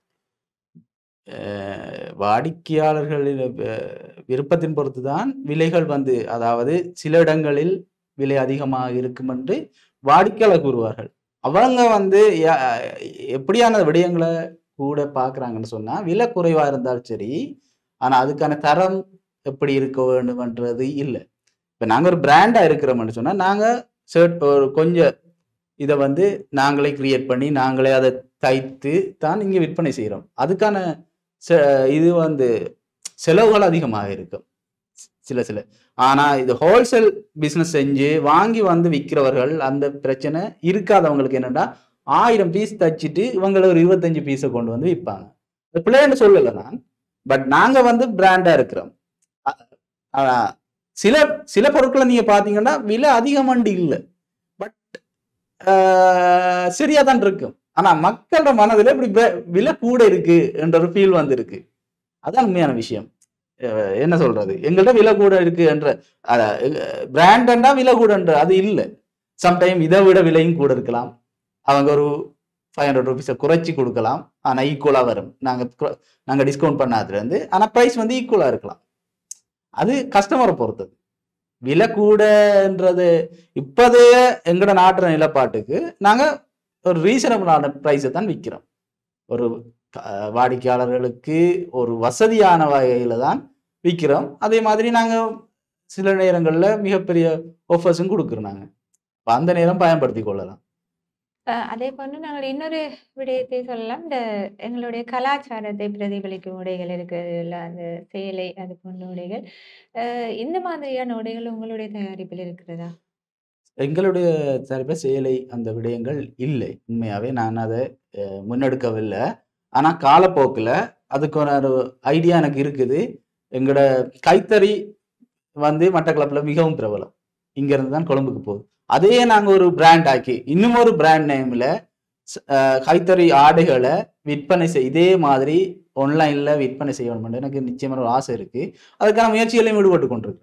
அ வாடிக்கையாளர்களின் வ விருப்பத்தின் பொறுத்து தான் விலைகள் வந்து அதாவது சில இடங்களில் விலை அதிகமாக இருக்கும் என்று வாடிக்கையாளர் கூறுவார்கள். அவங்க வந்து ய எப்படியான விடயங்கள கூட பார்க்குறாங்கன்னு சொன்னா, விலை குறைவா இருந்தாலும் சரி, ஆனா அதுக்கான தரம் எப்படி இருக்க வேண்டும்ன்றது இல்ல. இப்ப நாங்க ஒரு பிராண்டா இருக்கிறோம்னு சொன்னா, நாங்க ஷர்ட் ஒரு கொஞ்சம் இத வந்து நாங்களே கிரியேட் பண்ணி, நாங்களே அத தைத்து தான் இங்க விற்பனை செய்றோம். அதுக்கான செ இது வந்து செலவுகள் அதிகமாக இருக்கும். சில சில. ஆனா இது ஹோல்சேல் பிசினஸ் செஞ்சு வாங்கி வந்து விக்கிறவர்கள் அந்த பிரச்சனை இருக்காதவங்களுக்கு என்னன்னா, ஆயிரம் பீஸ் தச்சுட்டு இவங்களை ஒரு இருபத்தஞ்சு பீஸை கொண்டு வந்து விற்பாங்க பிள்ளைன்னு சொல்லலை நான் பட் நாங்க வந்து பிராண்டா இருக்கிறோம் அ- ஆனா, சில சில பொருட்களை நீங்க பாத்தீங்கன்னா விலை அதிகமாண்டு இல்லை பட் சரியா தான் இருக்கும் ஆனா மக்களோட மனதுல இப்படி வே- விலை கூட இருக்கு என்ற ஒரு ஃபீல் வந்து இருக்கு அதான் உண்மையான விஷயம் அஹ் என்ன சொல்றது எங்கள்கிட்ட விலை கூட இருக்கு என்ற பிராண்டா விலை கூடன்ற அது இல்லை சம்டைம் இதை விட விலையும் கூட இருக்கலாம் அவங்க ஒரு ஃபைவ் ஹண்ட்ரட் ருபீஸை குறைச்சி கொடுக்கலாம் ஆனா ஈக்குவலா வரும் நாங்க கு- நாங்க டிஸ்கவுண்ட் பண்ணாதுல இருந்து ஆனா பிரைஸ் வந்து ஈக்குவலா இருக்கலாம் அது கஸ்டமரை பொறுத்தது விலை கூடன்றது இப்போதைய எங்கட நாட்டுற நிலப்பாட்டுக்கு நாங்க ஒரு ரீசனபிளான ப்ரைஸை தான் விற்கிறோம் ஒரு க- வாடிக்கையாளர்களுக்கு ஒரு வசதியான வகையில தான் விற்கிறோம் அதே மாதிரி நாங்க சில நேரங்கள்ல மிகப்பெரிய ஆஃபர்ஸும் கொடுக்குறோம் நாங்க அப்ப அந்த நேரம் பயன்படுத்தி கொள்ளலாம் அஹ் அதே போன்று நாங்கள் இன்னொரு விடயத்தை சொல்லலாம் இந்த எங்களுடைய கலாச்சாரத்தை பிரதிபலிக்கும் உடைகள் இருக்கிறதுல அந்த சேலை அது போன்ற உடைகள் அஹ் இந்த மாதிரியான உடைகள் உங்களுடைய தயாரிப்பில் இருக்கிறதா எங்களுடைய தரப்ப சேலை அந்த விடயங்கள் இல்லை உண்மையாவே நான் அதை அஹ், முன்னெடுக்கவில்லை ஆனா காலப்போக்கில் அதுக்கான ஒரு ஐடியா எனக்கு இருக்குது எங்களோட கைத்தறி வந்து மட்டக்களப்பில் மிகவும் பிரபலம் இங்க இருந்து தான் கொழும்புக்கு போகுது அதையே நாங்க ஒரு பிராண்ட் ஆக்கி இன்னும் ஒரு பிராண்ட் நேம்ல கைத்தறி ஆடைகளை விற்பனை செய் இதே மாதிரி ஆன்லைன்ல விற்பனை செய்யணும் எனக்கு நிச்சயமான ஒரு ஆசை இருக்கு அதுக்கான முயற்சிகளையும் ஈடுபட்டு கொண்டிருக்கு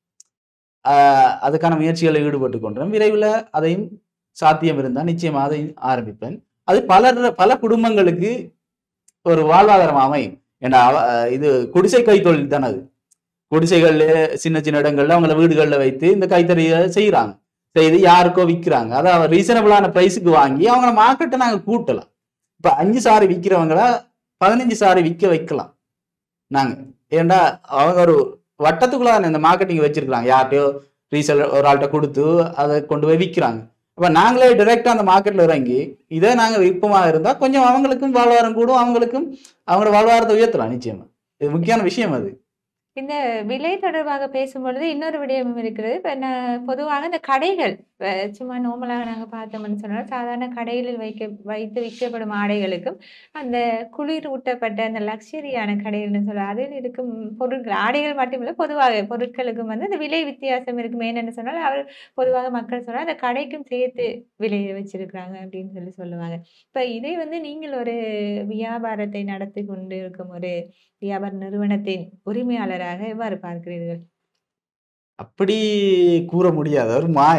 ஆஹ் அதுக்கான முயற்சிகளில் ஈடுபட்டு கொண்டோம் விரைவில் அதையும் சாத்தியம் இருந்தால் நிச்சயமாக அதையும் ஆரம்பிப்பேன் அது பலர் பல குடும்பங்களுக்கு ஒரு வாழ்வாதாரம் அமையும் ஏன்னா அவ- அஹ் இது குடிசை கைத்தொழில் தானே அது குடிசைகள்ல சின்ன சின்ன இடங்கள்ல அவங்கள வீடுகளில் வைத்து இந்த கைத்தறியை செய்கிறாங்க செய்து யாருக்கோ விற்கிறாங்க அதாவது ரீசனபிளான ப்ரைஸுக்கு வாங்கி அவங்கள மார்க்கெட்டை நாங்கள் கூட்டலாம் இப்போ அஞ்சு சாரி விற்கிறவங்கள பதினஞ்சு சாரி விற்க வைக்கலாம் நாங்க ஏன்டா அவங்க ஒரு வட்டத்துக்குள்ள இந்த மார்க்கெட்டிங் வச்சிருக்கலாம் யார்கிட்டயோ ரீசேல் ஒரு ஆள்கிட்ட கொடுத்து அதை கொண்டு போய் விற்கிறாங்க அப்ப நாங்களே டைரெக்டா அந்த மார்க்கெட்ல இறங்கி இதே நாங்க விருப்பமா இருந்தா கொஞ்சம் அவங்களுக்கும் வாழ்வாரம் கூடும் அவங்களுக்கும் அவங்களோட வாழ்வாரத்தை உயர்த்தலாம் நிச்சயமா இது முக்கியமான விஷயம் அது இந்த விலை தொடர்பாக பேசும்பொழுது இன்னொரு விடயமும் இருக்கிறது இப்போ நான் பொதுவாக இந்த கடைகள் அஹ் சும்மா நார்மலாக நாங்கள் பார்த்தோம்னு சொன்னால் சாதாரண கடைகளில் வைக்க வைத்து விற்கப்படும் ஆடைகளுக்கும் அந்த குளிர் ஊட்டப்பட்ட அந்த லக்ஸரியான கடைகள்னு சொல்ல அதில் இருக்கும் பொருட்கள் ஆடைகள் மட்டுமில்லை பொதுவாக பொருட்களுக்கும் வந்து அந்த விலை வித்தியாசம் இருக்கும் என்னென்னு சொன்னால் அவர் பொதுவாக மக்கள் சொன்னால் அந்த கடைக்கும் சேர்த்து விலையை வச்சிருக்கிறாங்க அப்படின்னு சொல்லி சொல்லுவாங்க இப்போ இதை வந்து நீங்கள் ஒரு வியாபாரத்தை நடத்தி கொண்டு இருக்கும் ஒரு வியாபார நிறுவனத்தின் உரிமையாளராக எவ்வாறு பார்க்கிறீர்கள் அப்படி கூற முடியாது ஒரு மாய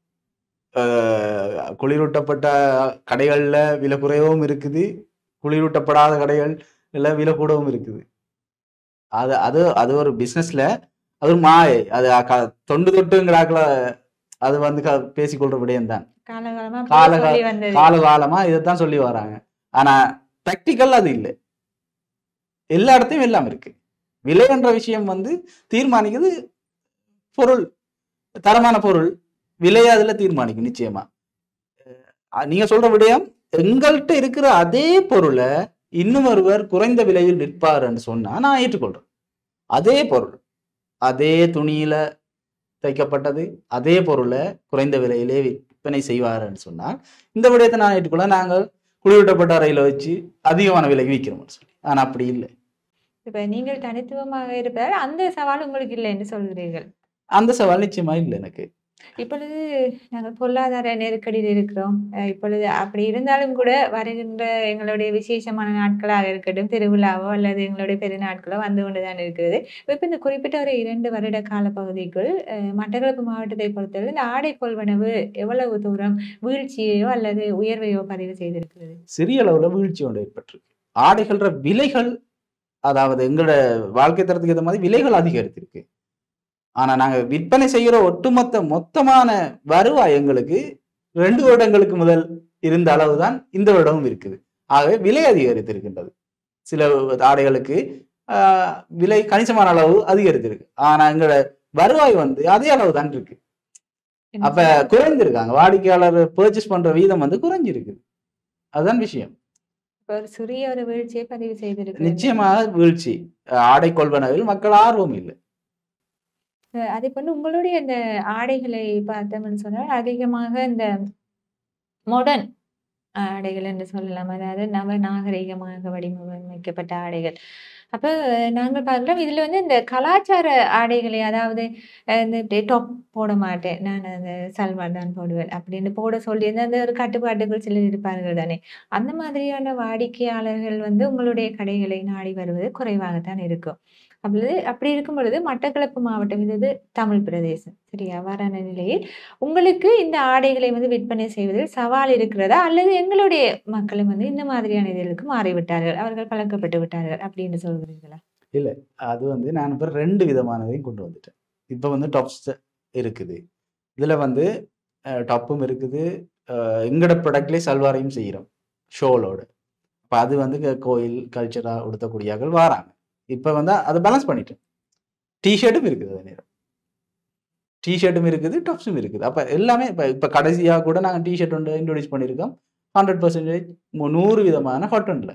அஹ் குளிரூட்டப்பட்ட கடைகள்ல விலை குறையவும் இருக்குது குளிரூட்டப்படாத கடைகள்ல விலை கூடவும் இருக்குது அது அது அது ஒரு பிசினஸ்ல அது ஒரு மாயை அது க- தொண்டு தொட்டுங்கிறாக்கல அது வந்து க- பேசிக்கொள்ற விடயம் தான் காலகாலமா காலகா- சொல்லி வந்தது கால காலமா இதைத்தான் சொல்லி வராங்க ஆனா ப்ராக்டிக்கல் அது இல்லை எல்லா இடத்தையும் எல்லாம் இருக்கு விலை என்ற விஷயம் வந்து தீர்மானிக்குது பொருள் தரமான பொருள் விலையை அதுல தீர்மானிக்கும் நிச்சயமா அஹ் நீங்க சொல்ற விடயம் எங்கள்கிட்ட இருக்கிற அதே பொருளை இன்னும் ஒருவர் குறைந்த விலையில் விற்பாருன்னு சொன்னா நான் ஏற்றுக்கொள்றேன் அதே பொருள் அதே துணியில தைக்கப்பட்டது அதே பொருளை குறைந்த விலையிலே விற்பனை செய்வாருன்னு சொன்னால் இந்த விடயத்தை நான் ஏற்றுக்கொள்ள நாங்கள் குளிரூட்டப்பட்ட அறையில வச்சு அதிகமான விலைக்கு விற்கிறோம்னு சொல்லி ஆனா அப்படி இல்லை இப்ப நீங்கள் தனித்துவமாக இருப்பதால் அந்த சவால் உங்களுக்கு இல்லை என்று சொல்கிறீர்கள் அந்த சவால் நிச்சயமா இல்லை எனக்கு இப்பொழுது நாங்கள் பொருளாதார நெருக்கடியில் இருக்கிறோம் அஹ் இப்பொழுது அப்படி இருந்தாலும் கூட வருகின்ற எங்களுடைய விசேஷமான நாட்களாக இருக்கட்டும் திருவிழாவோ அல்லது எங்களுடைய பெரிய நாட்களோ வந்து கொண்டுதான் இருக்கிறது இப்போ இந்த குறிப்பிட்ட ஒரு இரண்டு வருட கால பகுதிக்குள் அஹ் மட்டக்களப்பு மாவட்டத்தை பொறுத்தவரை இந்த ஆடை கொள்வனவு எவ்வளவு தூரம் வீழ்ச்சியையோ அல்லது உயர்வையோ பதிவு செய்திருக்கிறது சிறிய அளவுல வீழ்ச்சி ஒன்று ஏற்பட்டிருக்கு ஆடைகள விலைகள் அதாவது எங்களோட வாழ்க்கை தரத்துக்கு ஏற்ற மாதிரி விலைகள் அதிகரித்திருக்கு ஆனா நாங்க விற்பனை செய்கிற ஒட்டுமொத்த மொத்தமான வருவாய் எங்களுக்கு ரெண்டு வருடங்களுக்கு முதல் இருந்த அளவுதான் இந்த வருடமும் இருக்குது ஆகவே விலை அதிகரித்திருக்கின்றது சில ஆடைகளுக்கு ஆஹ், விலை கணிசமான அளவு அதிகரித்திருக்கு ஆனா எங்களோட வருவாய் வந்து அதே அளவு தான் இருக்கு அப்ப குறைந்திருக்காங்க வாடிக்கையாளர் பர்ச்சேஸ் பண்ற வீதம் வந்து குறைஞ்சிருக்கு அதுதான் விஷயம் இப்ப ஒரு சிறிய ஒரு வீழ்ச்சியை பதிவு செய்திருக்கு நிச்சயமாக வீழ்ச்சி அஹ் ஆடை கொள்வனவில் மக்கள் ஆர்வம் இல்லை அஹ் அதே போல உங்களுடைய இந்த ஆடைகளை பார்த்தோம்னு சொன்னால் அதிகமாக இந்த மாடர்ன் ஆடைகள் என்று சொல்லலாம் அதாவது நவ நாகரிகமாக வடிவமைக்கப்பட்ட ஆடைகள் அப்ப நாங்கள் பார்க்கிறோம் இதுல வந்து இந்த கலாச்சார ஆடைகளை அதாவது அஹ் இந்த இப்படி டாப் போட மாட்டேன் நான் அந்த சல்வார் தான் போடுவேன் அப்படின்னு போட சொல்லி அந்த ஒரு கட்டுப்பாட்டுக்குள் சிலர் இருப்பார்கள் தானே அந்த மாதிரியான வாடிக்கையாளர்கள் வந்து உங்களுடைய கடைகளை நாடி வருவது குறைவாகத்தான் இருக்கும் அப்படி அப்படி இருக்கும் பொழுது மட்டக்களப்பு மாவட்டம் இது வந்து தமிழ் பிரதேசம் சரியா அவ்வாறான நிலையில் உங்களுக்கு இந்த ஆடைகளை வந்து விற்பனை செய்வதில் சவால் இருக்கிறதா அல்லது எங்களுடைய மக்களும் வந்து இந்த மாதிரியான இதழுக்கு மாறிவிட்டார்கள் அவர்கள் பழக்கப்பட்டு விட்டார்கள் அப்படின்னு சொல்கிறீங்களா அது வந்து நான் இப்போ ரெண்டு விதமானதையும் கொண்டு வந்துட்டேன் இப்போ வந்து டாப்ஸ் இருக்குது இதில் வந்து டாப்பும் இருக்குது அஹ் எங்களோட ப்ராடக்ட்லேயே சல்வாரையும் செய்கிறோம் ஷோலோட இப்போ அது வந்து க- கோயில் கல்ச்சராக உடுத்தக்கூடியவர்கள் வராங்க இப்போ வந்து அதை பேலன்ஸ் பண்ணிட்டேன் டிஷர்ட்டும் இருக்குது அதே நேரம் டிஷர்ட்டும் இருக்குது டாப்ஸும் இருக்குது அப்போ எல்லாமே இப்போ இப்போ கடைசியாக கூட நாங்கள் டிஷர்ட் ஒன்று இன்ட்ரடியூஸ் பண்ணியிருக்கோம் ஹண்ட்ரட் பர்சன்டேஜ் நூறு விதமான காட்டனில்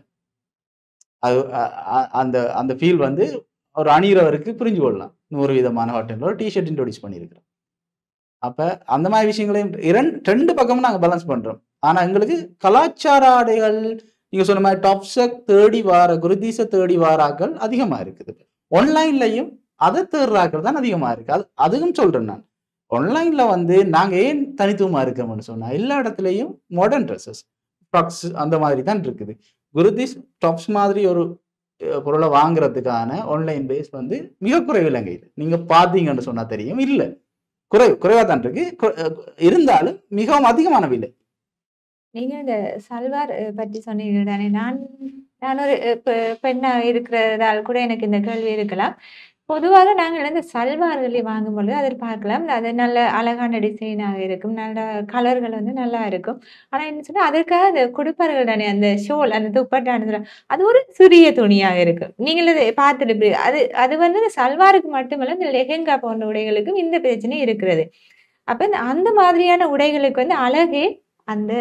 அது அ- அ- அந்த அந்த ஃபீல் வந்து ஒரு அணிகிறவருக்கு புரிஞ்சு கொள்ளலாம் நூறு விதமான ஹாட்டலில் ஒரு டிஷர்ட் இன்ட்ரோடியூஸ் பண்ணியிருக்கிறோம் அப்போ அந்த மாதிரி விஷயங்களையும் இரண்டு ரெண்டு பக்கமும் நாங்கள் பேலன்ஸ் பண்ணுறோம் ஆனால் எங்களுக்கு கலாச்சார ஆடைகள் நீங்கள் சொன்ன மாதிரி டாப்ஸை தேடி வார குருதீஸை தேடி வாராக்கள் அதிகமாக இருக்குது ஆன்லைன்லையும் அதை தேடுறாக்கள் தான் அதிகமாக இருக்குது அது அதுவும் சொல்கிறேன் நான் ஆன்லைனில் வந்து நாங்கள் ஏன் தனித்துவமாக இருக்கோம்னு சொன்னால் எல்லா இடத்துலையும் மாடர்ன் ட்ரெஸ்ஸஸ் ஃப்ராக்ஸ் அந்த மாதிரி தான் இருக்குது குருதீஸ் டாப்ஸ் மாதிரி ஒரு அஹ், பொருளை வாங்குறதுக்கான ஆன்லைன் பேஸ் வந்து மிக குறைவு இலங்கையில் நீங்க பார்த்தீங்கன்னு சொன்னா தெரியும் இல்லை குறைவு குறைவாக தான் இருக்கு கு- அஹ், இருந்தாலும் மிகவும் அதிகமான விலை நீங்க இந்த சல்வார் அஹ், பற்றி சொன்னீங்க தானே நான் நான் ஒரு அஹ், பெ- பெண்ணா இருக்கிறதால் கூட எனக்கு இந்த கேள்வி இருக்கலாம் பொதுவாக நாங்கள் இந்த சல்வார்களை வாங்கும் பொழுது அதில் பார்க்கலாம் அது நல்ல அழகான டிசைனாக இருக்கும் நல்ல கலர்கள் வந்து நல்லா இருக்கும் ஆனா என்ன சொன்னா அதற்காக அந்த கொடுப்பார்கள் தானே அந்த ஷோல் அந்த துப்பட்டான அது ஒரு சிறிய துணியாக இருக்கும் நீங்கள் அதை பார்த்துட்டு அது அது வந்து இந்த சல்வாருக்கு மட்டுமல்ல இந்த லெஹெங்கா போன்ற உடைகளுக்கும் இந்த பிரச்சனை இருக்கிறது அப்ப இந்த அந்த மாதிரியான உடைகளுக்கு வந்து அழகே அந்த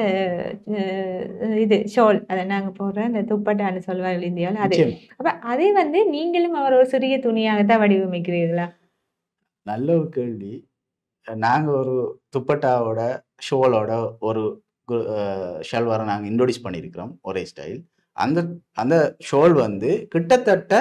அஹ், இது ஷோல் அதை நாங்க போடுற அந்த துப்பட்டான்னு சொல்வார்கள் இந்தியாவில் அது நிச்சயம் அப்ப அதை வந்து நீங்களும் அவர் ஒரு சிறிய துணியாகத்தான் வடிவமைக்கிறீர்களா நல்ல ஒரு கேள்வி நாங்க ஒரு துப்பட்டாவோட ஷோலோட ஒரு ஷல்வாரை நாங்கள் இன்ட்ரோடியூஸ் பண்ணியிருக்கிறோம் ஒரே ஸ்டைல் அந்த அந்த ஷோல் வந்து கிட்டத்தட்ட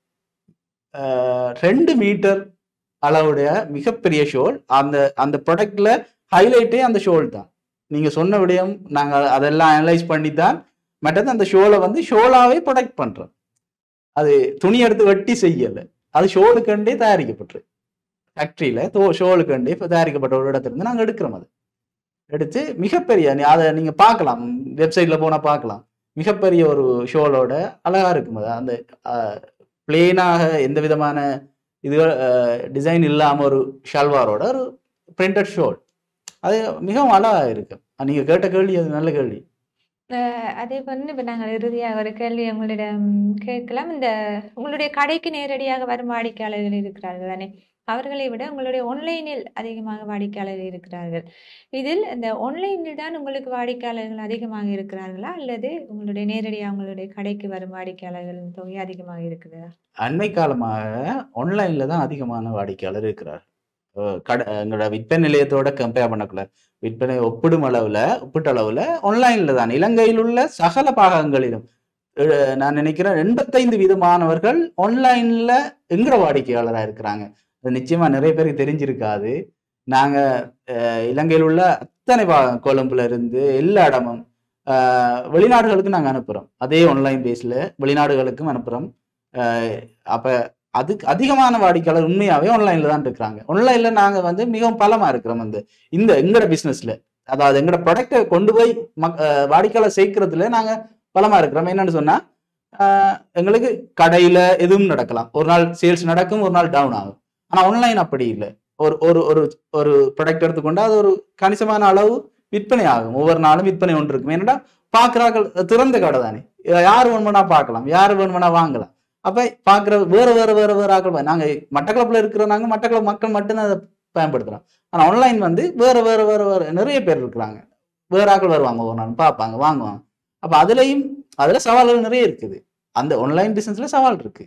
அஹ், ரெண்டு மீட்டர் அளவுடைய மிகப்பெரிய ஷோல் அந்த அந்த ப்ராடக்ட்ல ஹைலைட்டே அந்த ஷோல் தான் நீங்க சொன்ன விடயம் நாங்க அதெல்லாம் அனலைஸ் பண்ணி தான் மற்றது அந்த ஷோலை வந்து ஷோலாவே ப்ரொடக்ட் பண்றோம் அது துணி எடுத்து வெட்டி செய்யல அது ஷோலுக்கண்டே தயாரிக்கப்பட்டிருக்கு ஃபேக்ட்ரியில தோ ஷோலுக்கண்டே இப்போ தயாரிக்கப்பட்ட ஒரு இடத்துல இருந்து நாங்கள் எடுக்கிறோம் அது எடுத்து மிகப்பெரிய நீ- அதை நீங்க பார்க்கலாம் வெப்சைட்ல போனா பார்க்கலாம் மிகப்பெரிய ஒரு ஷோலோட அழகா இருக்கும் அது அந்த பிளெயினாக எந்த விதமான இதுகள் டிசைன் இல்லாம ஒரு ஷல்வாரோட ஒரு பிரிண்டட் ஷோல் அது மிகவும் அழகா இருக்கு நீங்க கேட்ட கேள்வி அது நல்ல கேள்வி அஹ் அதே போல இப்ப நாங்கள் இறுதியாக ஒரு கேள்வி உங்களிடம் கேட்கலாம் இந்த உங்களுடைய கடைக்கு நேரடியாக வரும் வாடிக்கையாளர்கள் இருக்கிறார்கள் தானே அவர்களை விட உங்களுடைய ஆன்லைனில் அதிகமாக வாடிக்கையாளர்கள் இருக்கிறார்கள் இதில் இந்த ஆன்லைனில் தான் உங்களுக்கு வாடிக்கையாளர்கள் அதிகமாக இருக்கிறார்களா அல்லது உங்களுடைய நேரடியாக உங்களுடைய கடைக்கு வரும் வாடிக்கையாளர்களின் தொகை அதிகமாக இருக்கிறதா அண்மை காலமாக ஆன்லைன்ல தான் அதிகமான வாடிக்கையாளர் இருக்கிறார் அஹ் கடை எங்களோட விற்பனை நிலையத்தோட கம்பேர் பண்ணக்குள்ள விற்பனை ஒப்பிடும் அளவுல ஒப்பிட்டளவுல ஆன்லைன்ல தான் இலங்கையில் உள்ள சகல பாகங்களிலும் அஹ் நான் நினைக்கிறேன் எண்பத்தைந்து வீதமானவர்கள் ஆன்லைன்ல எங்கிற வாடிக்கையாளராக இருக்கிறாங்க அது நிச்சயமா நிறைய பேருக்கு தெரிஞ்சிருக்காது நாங்க அஹ் இலங்கையில் உள்ள அத்தனை பாகம் கொழும்புல இருந்து எல்லா இடமும் அஹ் வெளிநாடுகளுக்கு நாங்க அனுப்புறோம் அதே ஆன்லைன் பேஸ்ல வெளிநாடுகளுக்கும் அனுப்புறோம் அஹ் அப்ப அதுக்கு அதிகமான வாடிக்கையாளர் உண்மையாவே ஆன்லைன்ல தான் இருக்கிறாங்க ஆன்லைன்ல நாங்க வந்து மிகவும் பலமா இருக்கிறோம் அந்த இந்த எங்கட பிசினஸ்ல அதாவது எங்கட ப்ராடக்டை கொண்டு போய் மக் அஹ் வாடிக்கையாளர் சேர்க்கறதுல நாங்க பலமா இருக்கிறோம் என்னன்னு சொன்னா ஆஹ் எங்களுக்கு கடையில எதுவும் நடக்கலாம் ஒரு நாள் சேல்ஸ் நடக்கும் ஒரு நாள் டவுன் ஆகும் ஆனா ஆன்லைன் அப்படி இல்லை ஒரு ஒரு ஒரு ஒரு ப்ராடக்ட் எடுத்துக்கொண்டா அது ஒரு கணிசமான அளவு விற்பனை ஆகும் ஒவ்வொரு நாளும் விற்பனை ஒன்று இருக்கும் ஏன்னா பாக்குறாக்கள் திறந்த கடை தானே யார் வேணுமெனா பார்க்கலாம் யார் வேணுமெனா வாங்கலாம் அப்ப பாக்குற வேற வேற வேற வேற ஆக்கள் பா- நாங்க மட்டக்களப்புல இருக்கிற மட்டக்களப்பு மக்கள் மட்டும்தான் அதை பயன்படுத்துறோம் ஆனா ஆன்லைன் வந்து வேற வேற வேற வேற நிறைய பேர் இருக்கிறாங்க வேற ஆக்கள் வருவாங்க ஒரு நாள் பார்ப்பாங்க வாங்குவாங்க அப்ப அதுலயும் அதுல சவால்கள் நிறைய இருக்குது அந்த ஆன்லைன் பிசினஸ்ல சவால் இருக்கு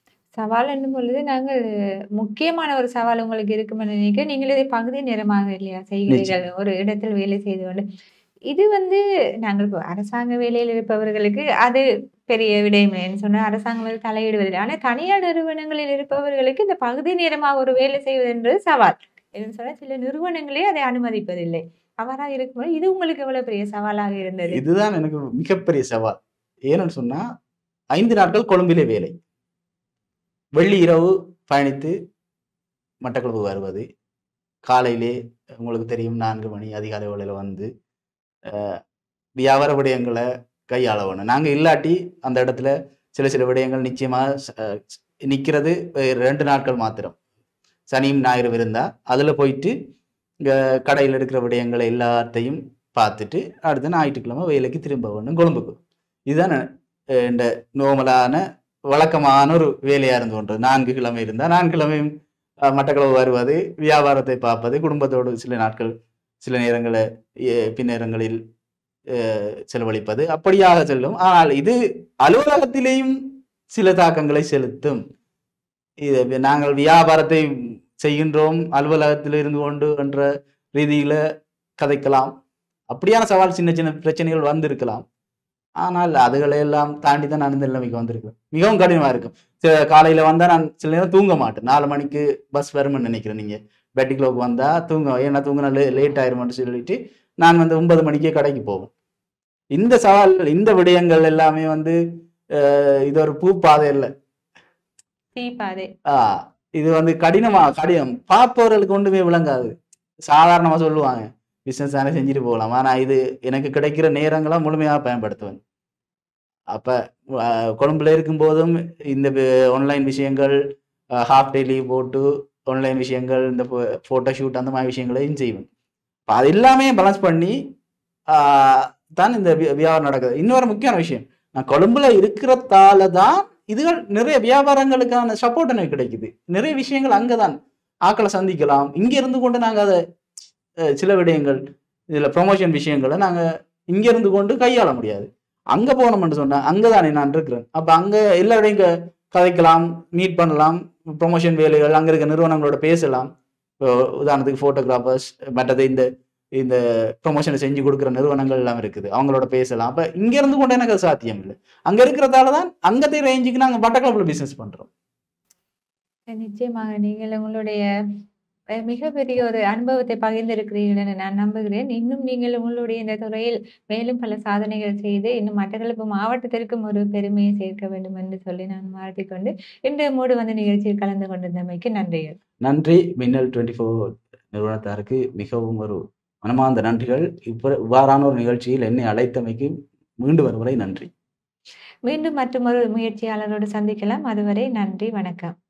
சவால் என்னும் பொழுது நாங்கள் முக்கியமான ஒரு சவால் உங்களுக்கு இருக்குமென்னு நினைக்கிறேன் நீங்கள் இதை பகுதி நேரமாக இல்லையா செய்கிறீர்கள் ஒரு இடத்தில் வேலை செய்து கொண்டு இது வந்து நாங்கள் இப்போ அரசாங்க வேலையில் இருப்பவர்களுக்கு அது பெரிய விடயம்னு சொன்னா அரசாங்கம் வந்து தலையிடுவதில்லை ஆனா தனியார் நிறுவனங்களில் இருப்பவர்களுக்கு இந்த பகுதி நேரமாக ஒரு வேலை செய்வது என்பது சவால் என்னன்னு சொன்னா சில நிறுவனங்களே அதை அனுமதிப்பதில்லை அவ்வாறாக இருக்கும்போது இது உங்களுக்கு எவ்வளவு பெரிய சவாலாக இருந்தது இதுதான் எனக்கு மிகப்பெரிய சவால் ஏன்னு சொன்னா ஐந்து நாட்கள் கொழும்பிலே வேலை வெள்ளி இரவு பயணித்து மட்டக்களப்பு வருவது காலையிலே உங்களுக்கு தெரியும் நான்கு மணி அதிகாலை வேளையில் வந்து அஹ், வியாபார விடயங்களை கையாள வேணும் நாங்கள் இல்லாட்டி அந்த இடத்துல சில சில விடயங்கள் நிச்சயமாக நிற்கிறது ரெண்டு நாட்கள் மாத்திரம் சனியும் ஞாயிறு இருந்தா அதில் போயிட்டு இங்கே கடையில் இருக்கிற விடயங்களை எல்லாத்தையும் பார்த்துட்டு அடுத்த ஞாயிற்றுக்கிழமை வேலைக்கு திரும்ப வேணும் கொழும்புக்கு இதுதான் அஹ், இந்த நோமலான வழக்கமான ஒரு வேலையாக இருந்து கொண்டது நான்கு கிழமை இருந்தால் நான்கு கிழமையும் அஹ், மட்டக்களவு வருவது வியாபாரத்தை பார்ப்பது குடும்பத்தோடு சில நாட்கள் சில நேரங்களில் எ- பின்னேரங்களில் அஹ், செலவழிப்பது அப்படியாக செல்லும் ஆனால் இது அலுவலகத்திலேயும் சில தாக்கங்களை செலுத்தும் இது நாங்கள் வியாபாரத்தை செய்கின்றோம் அலுவலகத்தில் இருந்து கொண்டு என்ற ரீதியில கதைக்கலாம் அப்படியான சவால் சின்ன சின்ன பிரச்சனைகள் வந்திருக்கலாம் ஆனால் அதுகளை எல்லாம் தாண்டி தான் நான் இந்த நிலைமைக்கு வந்திருக்கேன் மிகவும் கடினமா இருக்கும் சில காலையில வந்தா நான் சில நேரம் தூங்க மாட்டேன் நாலு மணிக்கு பஸ் வரும்னு நினைக்கிறேன் நீங்க பெட்டிக்லோக்கு வந்தா தூங்க ஏன்னா தூங்கினா லேட் ஆயிருமென்னு சொல்லிட்டு நான் வந்து ஒன்பது மணிக்கே கடைக்கு போவேன் இந்த சவால் இந்த விடயங்கள் எல்லாமே வந்து அஹ், இது ஒரு பூ பாதை இல்லை தீபாதை ஆஹ் இது வந்து கடினமா கடினம் பார்ப்பவர்களுக்கு ஒன்றுமே விளங்காது சாதாரணமா சொல்லுவாங்க பிசினஸ் தானே செஞ்சுட்டு போகலாம் ஆனா இது எனக்கு கிடைக்கிற நேரங்களை முழுமையாக பயன்படுத்துவேன் அப்ப ஆஹ் கொழும்புல இருக்கும்போதும் இந்த ஆன்லைன் விஷயங்கள் ஹாஃப் டே லீவ் போட்டு ஆன்லைன் விஷயங்கள் இந்த ஃபோட்டோ ஷூட் அந்த மாதிரி விஷயங்களையும் செய்வேன் அப்ப அது எல்லாமே பேலன்ஸ் பண்ணி ஆஹ் தான் இந்த வி- வியாபாரம் நடக்குது இன்னொரு முக்கியமான விஷயம் நான் கொழும்புல இருக்கிறதால தான் இதுகள் நிறைய வியாபாரங்களுக்கான சப்போர்ட் எனக்கு கிடைக்குது நிறைய விஷயங்கள் அங்கதான் ஆக்களை சந்திக்கலாம் இங்க இருந்து கொண்டு நாங்க அதை அஹ், சில விடயங்கள் இதுல ப்ரொமோஷன் விஷயங்களை நாங்க இங்க இருந்து கொண்டு கையாள முடியாது அங்க போனோம்னு சொன்னா அங்கதானே நான் இருக்கிறேன் அப்ப அங்க எல்லாரையும் க- கதைக்கலாம் மீட் பண்ணலாம் ப்ரொமோஷன் வேலைகள் அங்க இருக்க நிறுவனங்களோட பேசலாம் இப்போ உதாரணத்துக்கு போட்டோகிராஃபர்ஸ் மற்றது இந்த இந்த ப்ரொமோஷனை செஞ்சு கொடுக்குற நிறுவனங்கள் எல்லாம் இருக்குது அவங்களோட பேசலாம் அப்ப இங்க இருந்து கொண்டு எனக்கு அது சாத்தியம் இல்லை அங்க இருக்கிறதால தான் அங்கத்தை ரேஞ்சுக்கு நாங்க பட்டக்கிளப்புல பிசினஸ் பண்றோம் நிச்சயமாக நீங்கள் உங்களுடைய அஹ், மிகப்பெரிய ஒரு அனுபவத்தை பகிர்ந்திருக்கிறீர்கள் என நான் நம்புகிறேன் இன்னும் நீங்கள் உங்களுடைய இந்த துறையில் மேலும் பல சாதனைகள் செய்து இன்னும் மட்டக்களப்பு மாவட்டத்திற்கும் ஒரு பெருமையை சேர்க்க வேண்டும் என்று சொல்லி நான் வாழ்த்திக் கொண்டு இன்று மூடு வந்து நிகழ்ச்சியில் கலந்து கொண்டிருந்தமைக்கு நன்றிகள் நன்றி மின்னல் டுவெண்ட்டி ஃபோர் நிறுவனத்தாருக்கு மிகவும் ஒரு மனமார்ந்த நன்றிகள் இப்போ இவ்வாறான ஒரு நிகழ்ச்சியில் என்னை அழைத்தமைக்கு மீண்டும் வருவரை நன்றி மீண்டும் மற்றொரு முயற்சியாளரோடு சந்திக்கலாம் அதுவரை நன்றி வணக்கம்